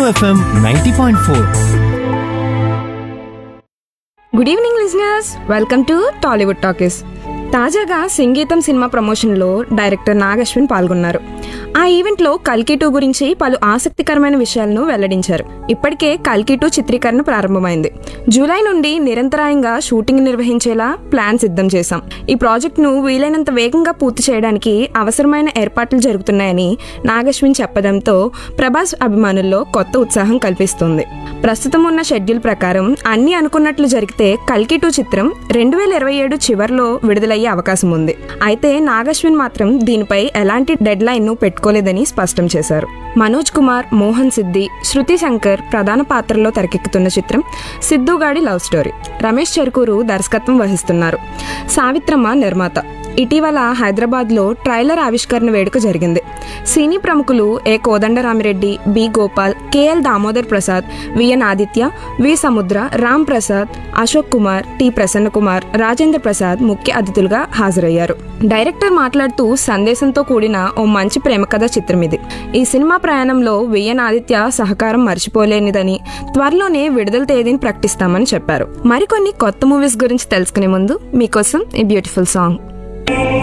FM ninety point four good evening listeners welcome to Tollywood talkies తాజాగా సంగీతం cinema ప్రమోషన్లో director Nag Ashwin పాల్గొన్నారు ఆ ఈవెంట్లో కల్కి టూ గురించి పలు ఆసక్తికరమైన విషయాలను వెల్లడించారు ఇప్పటికే కల్కి టూ చిత్రీకరణ ప్రారంభమైంది జూలై నుండి నిరంతరాయంగా షూటింగ్ నిర్వహించేలా ప్లాన్ సిద్ధం చేశాం ఈ ప్రాజెక్ట్ను వీలైనంత వేగంగా పూర్తి చేయడానికి అవసరమైన ఏర్పాట్లు జరుగుతున్నాయని నాగశ్విన్ చెప్పడంతో ప్రభాస్ అభిమానుల్లో కొత్త ఉత్సాహం కల్పిస్తుంది ప్రస్తుతం ఉన్న షెడ్యూల్ ప్రకారం అన్ని అనుకున్నట్లు జరిగితే కల్కి టూ చిత్రం రెండు వేల ఇరవై ఏడు చివరిలో విడుదలయ్యే అవకాశం ఉంది అయితే నాగశ్విన్ మాత్రం దీనిపై ఎలాంటి డెడ్ లైన్ ను పెట్టుకోలేదని స్పష్టం చేశారు మనోజ్ కుమార్ మోహన్ సిద్ది శృతి శంకర్ ప్రధాన పాత్రల్లో తెరకెక్కుతున్న చిత్రం సిద్ధుగాడి లవ్ స్టోరీ రమేష్ చెరుకూరు దర్శకత్వం వహిస్తున్నారు సావిత్రమ్మ నిర్మాత ఇటీవల హైదరాబాద్లో ట్రైలర్ ఆవిష్కరణ వేడుక జరిగింది సినీ ప్రముఖులు A Kodandaramireddy B Gopal KL Damodar Prasad VN Aditya V Samudra Ram Prasad Ashok Kumar T Prasanna Kumar Rajendra Prasad ముఖ్య అతిథులుగా హాజరయ్యారు డైరెక్టర్ మాట్లాడుతూ సందేశంతో కూడిన ఓ మంచి ప్రేమ కథ చిత్రం ఇది ఈ సినిమా ప్రయాణంలో విఎన్ ఆదిత్య సహకారం మర్చిపోలేనిదని త్వరలోనే విడుదల తేదీని ప్రకటిస్తామని చెప్పారు మరికొన్ని కొత్త మూవీస్ గురించి తెలుసుకునే ముందు మీకోసం ఈ బ్యూటిఫుల్ సాంగ్